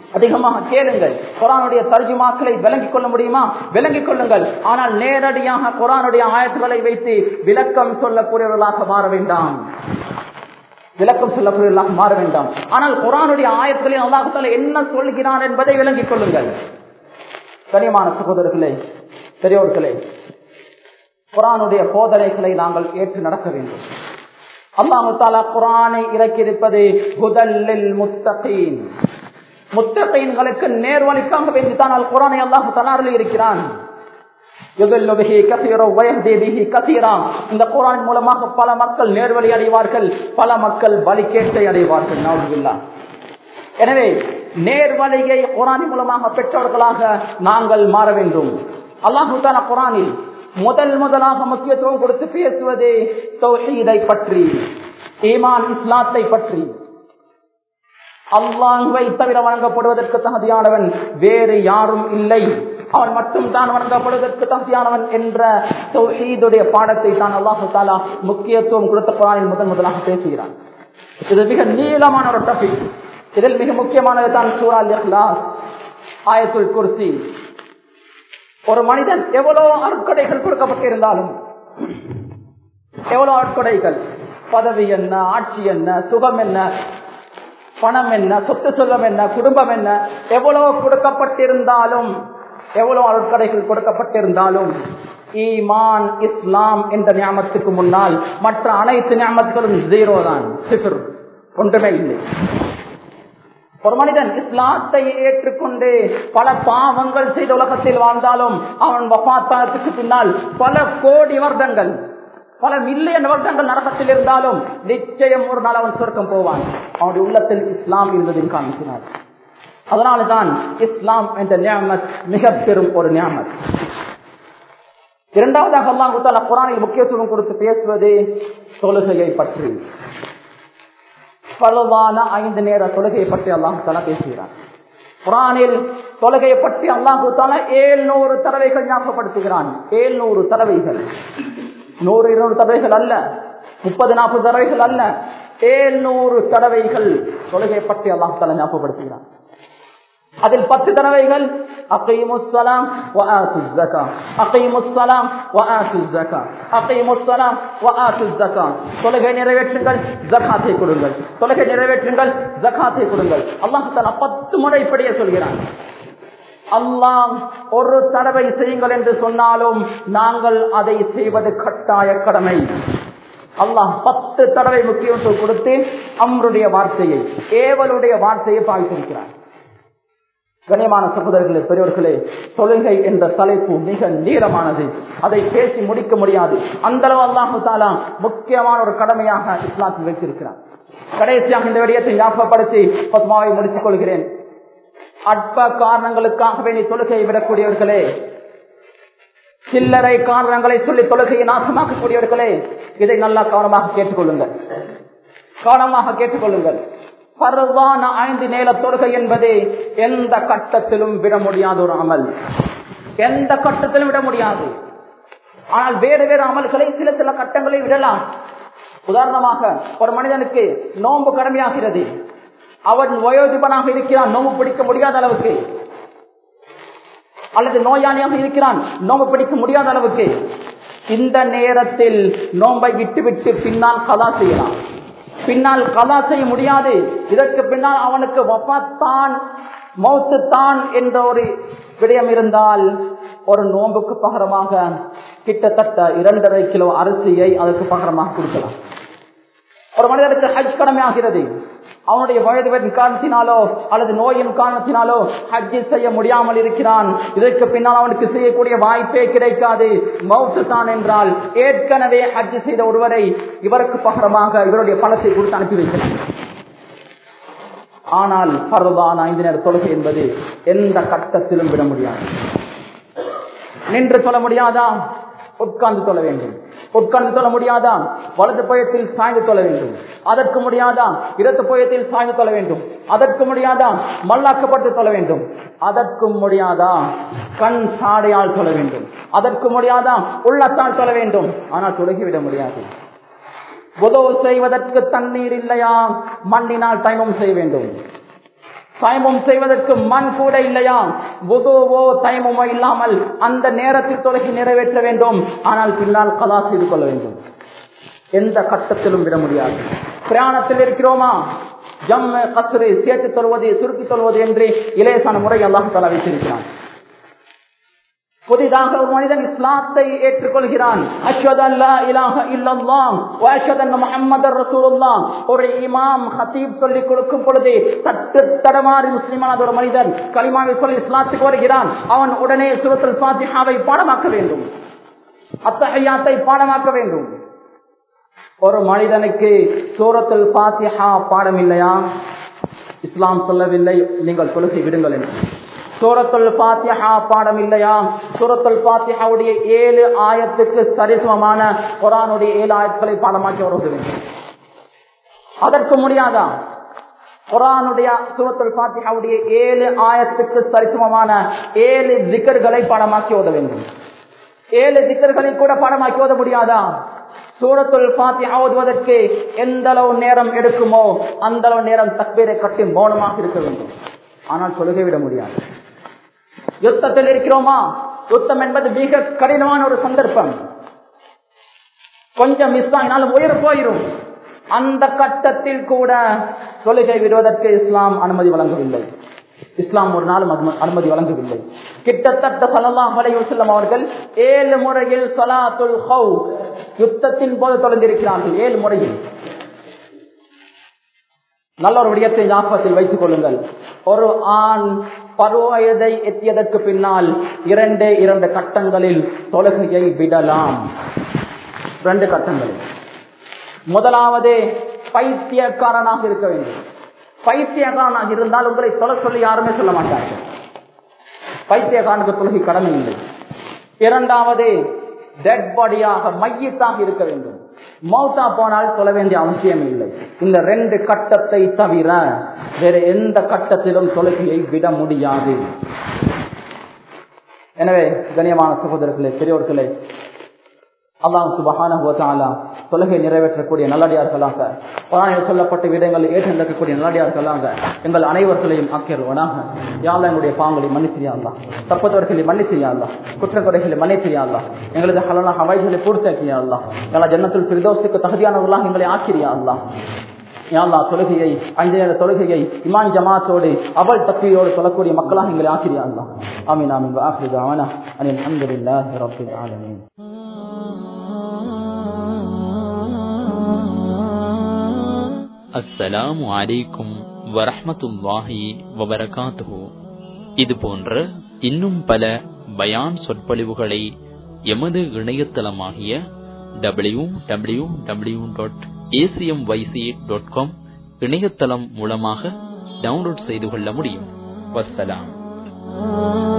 அதிகமாக கேளுங்கள் குரானுடைய தர்ஜுமாக்களை விளங்கிக் கொள்ள முடியுமா விளங்கிக் கொள்ளுங்கள் ஆனால் நேரடியாக குரானுடைய ஆயத்துக்களை வைத்து விளக்கம் சொல்லக்கூடியவர்களாக மாற வேண்டாம் விளக்கம் சொல்லக்கூடியவர்களாக மாற வேண்டாம் ஆனால் குரானுடைய ஆயத்துக்களில் அல்லாஹால என்ன சொல்கிறான் என்பதை விளங்கிக் கொள்ளுங்கள் கனியமான சகோதரர்களே பெரியோர்களே குரானுடைய போதனைகளை நாங்கள் ஏற்று நடக்க வேண்டும் அல்லாஹு தாலா குரானை இறக்கியிருப்பது முதலில் முத்தகீன் முத்தகீன்களுக்கு நேர்வழிக்காக வேண்டித்தான் அல் குரானை அல்லாஹு தலாரில் இருக்கிறான் இந்த குரான் மூலமாக பல மக்கள் நேர்வழி அடைவார்கள் பல மக்கள் வழிகேட்டை அடைவார்கள் நாவுல்லா எனவே நேர்வழியை குரானின் மூலமாக பெற்றவர்களாக நாங்கள் மாற வேண்டும் அல்லாஹு தாலா குரானில் முதல் முதலாக முக்கியத்துவம் கொடுத்து பேசுவது தௌஹீதை பற்றி ஈமான் இஸ்லாத்தை பற்றி அல்லாஹுவை தவிர வழங்கப்படுவதற்கு தகுதியானவன் வேறு யாரும் இல்லை அவன் மட்டும் தான் வணங்கப்படுவதற்கு தகுதியானவன் என்ற தௌஹீதுடைய பாடத்தை தான் அல்லாஹு தாலா முக்கியத்துவம் கொடுத்த குரானில் முதன் முதலாக பேசுகிறான் இது மிக நீளமான ஒரு டாபிக் இதில் மிக முக்கியமானது தான் சூரால் இஹ்லாஸ் ஆயத்துல் குர்சி ஒரு மனிதன் எவ்வளவு அற்கொடைகள் கொடுக்கப்பட்டிருந்தாலும் எவ்வளவு அற்கொடைகள் பதவி என்ன ஆட்சி என்ன சுகம் என்ன பணம் என்ன சொத்து செல்வம் என்ன குடும்பம் என்ன எவ்வளவு கொடுக்கப்பட்டிருந்தாலும் எவ்வளவு அற்கொடைகள் கொடுக்கப்பட்டிருந்தாலும் ஈமான் இஸ்லாம் என்ற ஞாபகத்துக்கு முன்னால் மற்ற அனைத்து ஞாபகங்களும் ஜீரோ தான் சிஃபர் ஒன்றுமே இல்லை ஒரு மனிதன் இஸ்லாத்தை ஏற்றுக்கொண்டு பல பாவங்கள் செய்த உலகத்தில் வாழ்ந்தாலும் அவன் வபாத்தானத்துக்கு பின்னால் பல கோடி வருடங்கள் பல மில்லியன் வருடங்கள் நரகத்தில் இருந்தாலும் நிச்சயம் ஒரு நாள் அவன் சொர்க்கம் போவான் அவனுடைய உள்ளத்தில் இஸ்லாம் இருந்ததின் காமிக்கிறார் அதனால்தான் இஸ்லாம் என்ற நியாமத் மிக பெரும் ஒரு நியாமத் இரண்டாவதாக அல்லாஹ் குரானில் முக்கியத்துவம் கொடுத்து பேசுவது தொழுகையை பற்றி பலவான ஐந்து நேர தொழுகையை பற்றி அல்லாஹு தாலா பேசுகிறார் குரானில் தொழுகையை பற்றி அல்லாஹு தாலா ஏழ்நூறு தடவைகள் ஞாபகப்படுத்துகிறான் ஏழ்நூறு தடவைகள் நூறு இருநூறு தடவைகள் அல்ல முப்பது நாற்பது தடவைகள் அல்ல ஏழ்நூறு தடவைகள் தொழுகையை பற்றி அல்லாஹு தாலா ஞாபகப்படுத்துகிறான் அதில் பத்து தடவைகள் அகைமுஸ்ஸலாம் வஆத்து ஸக்கா அகைமுஸ்ஸலாம் வஆத்து ஸக்கா அகைமுஸ்ஸலாம் வஆத்து ஸக்கா தொழுகை நிறைவேற்றுங்கள் ஜகாத்தை கொடுங்கள் தொழுகை நிறைவேற்றுங்கள் ஜகாத்தை கொடுங்கள் அல்லாஹ் தஆலா 10 முறை இப்படியே சொல்கிறான் அல்லாஹ் ஒரு தடவை செய்யுங்கள் என்று சொன்னாலும் நாங்கள் அதை செய்வது கட்டாய கடமை அல்லாஹ் பத்து தடவை முக்கியத்துவம் கொடுத்து அம்ருடைய வார்த்தையை ஏவலுடைய வார்த்தையை பாய்த்திருக்கிறார் கண்ணியமான சகோதரர்களே பெரியவர்களே தொழுகை என்ற தலைப்பு மிக நீளமானது அதை பேசி முடிக்க முடியாது அந்த அளவு அல்லாஹு தாலா முக்கியமான ஒரு கடமையாக இஸ்லாத்தில் வைத்திருக்கிறார் கடைசியாக இந்த விடயத்தை ஞாபகப்படுத்தி பத்மாவை முடித்துக் கொள்கிறேன் அற்ப காரணங்களுக்காக வேண்டி தொழுகையை விடக்கூடியவர்களே சில்லறை காரணங்களை சொல்லி தொழுகையை நாசமாக்கக்கூடியவர்களே இதை நல்லா கவனமாக கேட்டுக்கொள்ளுங்கள் கவனமாக கேட்டுக்கொள்ளுங்கள் பருவான ஐந்து நேர தொழுகை என்பது எந்த கட்டத்திலும் விட முடியாத ஒரு அமல் எந்த கட்டத்திலும் விட முடியாது ஆனால் வேறு வேறு அமல்களை சில சில கட்டங்களை விடலாம் உதாரணமாக ஒரு மனிதனுக்கு நோன்பு கடமையாகிறது அவன் வயோதிபனாக இருக்கிறான் நோம்பு பிடிக்க முடியாத அளவுக்கு அல்லது நோயாளியாக இருக்கிறான் நோம்பு பிடிக்க முடியாத அளவுக்கு இந்த நேரத்தில் நோம்பை விட்டு விட்டு பின்னால் கலா செய்யலாம் பின்னால் கலா செய்ய முடியாது இதற்கு பின்னால் அவனுக்கு வப்பாத்தான் மௌத்து தான் என்ற ஒரு விடயம் இருந்தால் ஒரு நோன்புக்கு பகரமாக கிட்டத்தட்ட இரண்டரை கிலோ அரிசியை அதற்கு பகரமாக கொடுக்கலாம் ஒரு மனிதனுக்கு ஹஜ் கடமை ஆகிறது அவனுடைய வயதுவின் காரணத்தினாலோ அல்லது நோயின் காரணத்தினாலோ ஹஜ் செய்ய முடியாமல் இருக்கிறான் இதற்கு பின்னால் அவனுக்கு செய்யக்கூடிய வாய்ப்பே கிடைக்காது மவுத்து தான் என்றால் ஏற்கனவே ஹஜ் செய்த ஒருவரை இவருக்கு பகரமாக இவருடைய பணத்தை கொடுத்து அனுப்பி வைக்கிறான் ஆனால் பரவான ஐந்து நேர தொழுகை என்பது எந்த கட்டத்திலும் விட முடியாது நின்று சொல்ல முடியாதா உட்கார்ந்து சொல்ல வேண்டும் உட்கார்ந்து சொல்ல முடியாதா வலது புயத்தில் சாய்ந்து சொல்ல வேண்டும் அதற்கு முடியாதா இடது புயத்தில் சாய்ந்து சொல்ல வேண்டும் அதற்கு முடியாதா மல்லாக்கப்பட்டு சொல்ல வேண்டும் அதற்கு முடியாதா கண் சாடையால் சொல்ல வேண்டும் அதற்கு முடியாதா உள்ளத்தால் சொல்ல வேண்டும் ஆனால் தொழுகிவிட முடியாது உதவு செய்வதற்கு தண்ணீர் இல்லையா மண்ணினால் டைமும் செய்ய வேண்டும் தயமும் செய்வதற்கு மண் கூட இல்லையா புதுவோ தயமுமோ இல்லாமல் அந்த நேரத்தில் தொலைகி நிறைவேற்ற வேண்டும் ஆனால் பின்னால் கலா செய்து கொள்ள வேண்டும் எந்த கட்டத்திலும் விட முடியாது பிரயாணத்தில் இருக்கிறோமா ஜம்மு கத்ரு சேர்த்து தொழுவது சுருக்கி தொழுவது என்று இலேசான முறை அல்லாஹ் தலா வைத்திருக்கிறான் புதிதாக ஒரு மனிதன் இஸ்லாத்தை ஏற்றுக்கொள்கிறான் அஷ்ஹது அல்லா இலாஹ இல்லல்லாஹ் வ அஷ்ஹது அன்ன முஹம்மதர் ரசூலுல்லாஹ் ஒரு இமாம் ஹதீப் சொல்லி கொடுக்கும் பொழுது தட்டு தடமாறி முஸ்லிமான ஒரு மனிதன் கலிமாவை சொல்லி இஸ்லாத்துக்கு வருகிறான் அவன் உடனே சூரத்துல் ஃபாத்திஹாவை பாடமாக்க வேண்டும் அத்தஹியாத்தை பாடமாக்க வேண்டும் ஒரு மனிதனுக்கு சூரத்துல் ஃபாத்திஹா பாடம் இல்லையா இஸ்லாம் சொல்லவில்லை நீங்கள் தொழுகை விடுங்கள் என்று சூரத்துல் பாத்தியா பாடம் இல்லையா சூரத்துல் பாத்தியாவுடைய ஏழு ஆயத்துக்கு சரிசமமான குரானுடைய ஏழு ஆயத்துக்களை பாடமாக்கி வருவது வேண்டும் அதற்கு முடியாதா குரானுடைய சூரத்துல் பாத்தியாவுடைய ஏழு ஆயத்துக்கு சரிசமமான ஏழு திக்கர்களை பாடமாக்கி ஓத வேண்டும் ஏழு திக்கர்களை கூட பாடமாக்கி ஓத முடியாதா சூரத்துல் பாத்தியா ஓதுவதற்கு எந்த அளவு நேரம் எடுக்குமோ அந்த அளவு நேரம் தக்பீரை கட்டி மௌனமாக இருக்க வேண்டும் ஆனால் தொழுகை விட முடியாது யுத்தத்தில் இருக்கிறோமா யுத்தம் என்பது மிக கடினமான ஒரு சந்தர்ப்பம் கொஞ்சம் மிஸ் ஆகினாலும் உயிர் போயிரும் அந்த கட்டத்தில் கூட தொழுகை விடுவதற்கு இஸ்லாம் அனுமதி வழங்கவில்லை இஸ்லாம் ஒரு நாளும் அனுமதி வழங்கவில்லை கிட்டத்தட்ட சலல்லாம் செல்லும் அவர்கள் ஏழு முறையில் சலாத்துல் ஹவு யுத்தத்தின் போது தொலைந்திருக்கிறார்கள் ஏழு முறையில் நல்ல ஒரு விடயத்தை ஞாபகத்தில் வைத்துக் கொள்ளுங்கள் ஒரு ஆண் பருவயதை எத்தியதற்கு பின்னால் இரண்டே இரண்டு கட்டங்களில் தொழுகையை விடலாம் ரெண்டு கட்டங்களில் முதலாவது பைத்தியக்காரனாக இருக்க வேண்டும் பைத்தியக்காரனாக இருந்தால் உங்களை தொலை சொல்லி யாருமே சொல்ல மாட்டார்கள் பைத்தியக்காரனுக்கு தொழுகை கடமை இல்லை இரண்டாவது டெட் பாடியாக மையத்தாக இருக்க வேண்டும் மௌத்தா போனால் சொல்ல வேண்டிய அவசியம் இல்லை இந்த ரெண்டு கட்டத்தை தவிர வேற எந்த கட்டத்திலும் தொழுகையை விட முடியாது எனவே கண்ணியமான சகோதரர்களே பெரியோர்களே அல்லாஹ் சுபஹான தொழுகை நிறைவேற்றக்கூடிய நல்லடியார்களாக குரானில் சொல்லப்பட்ட விடங்கள் ஏற்று நடக்கக்கூடிய நல்லடியார்களாக எங்கள் அனைவர்களையும் ஆக்கிடுவனாக யாழ்லா எங்களுடைய பாங்களை மன்னித்திரியாங்களா தப்பத்தவர்களை மன்னித்திரியாங்களா குற்றக்குறைகளை மன்னித்திரியாங்களா எங்களது ஹலனா ஹவாய்களை பூர்த்தியாக்கியாங்களா எங்களா ஜன்னத்தில் பிரதோஷுக்கு தகுதியானவர்களாக எங்களை ஆக்கிரியாங்களா யாழ்லா தொழுகையை ஐந்து நேர தொழுகையை இமான் ஜமாத்தோடு அவள் தக்வியோடு சொல்லக்கூடிய மக்களாக எங்களை ஆக்கிரியாங்களா ஆமீன் ஆமீன் ஆக்கிரிதா அவனா அனில் அஹமதுல்லாஹி ரப்பில் ஆலமீன் அஸ்ஸலாமு அலைக்கும் வரஹமத்துல்லாஹி வபரகாத்துஹு இது போன்ற இன்னும் பல பயான் சொற்பொழிவுகளை எமது இணையதளமாகிய W W W dot ACM YC dot com இணையதளம் மூலமாக டவுன்லோட் செய்து கொள்ள முடியும் வசலாம்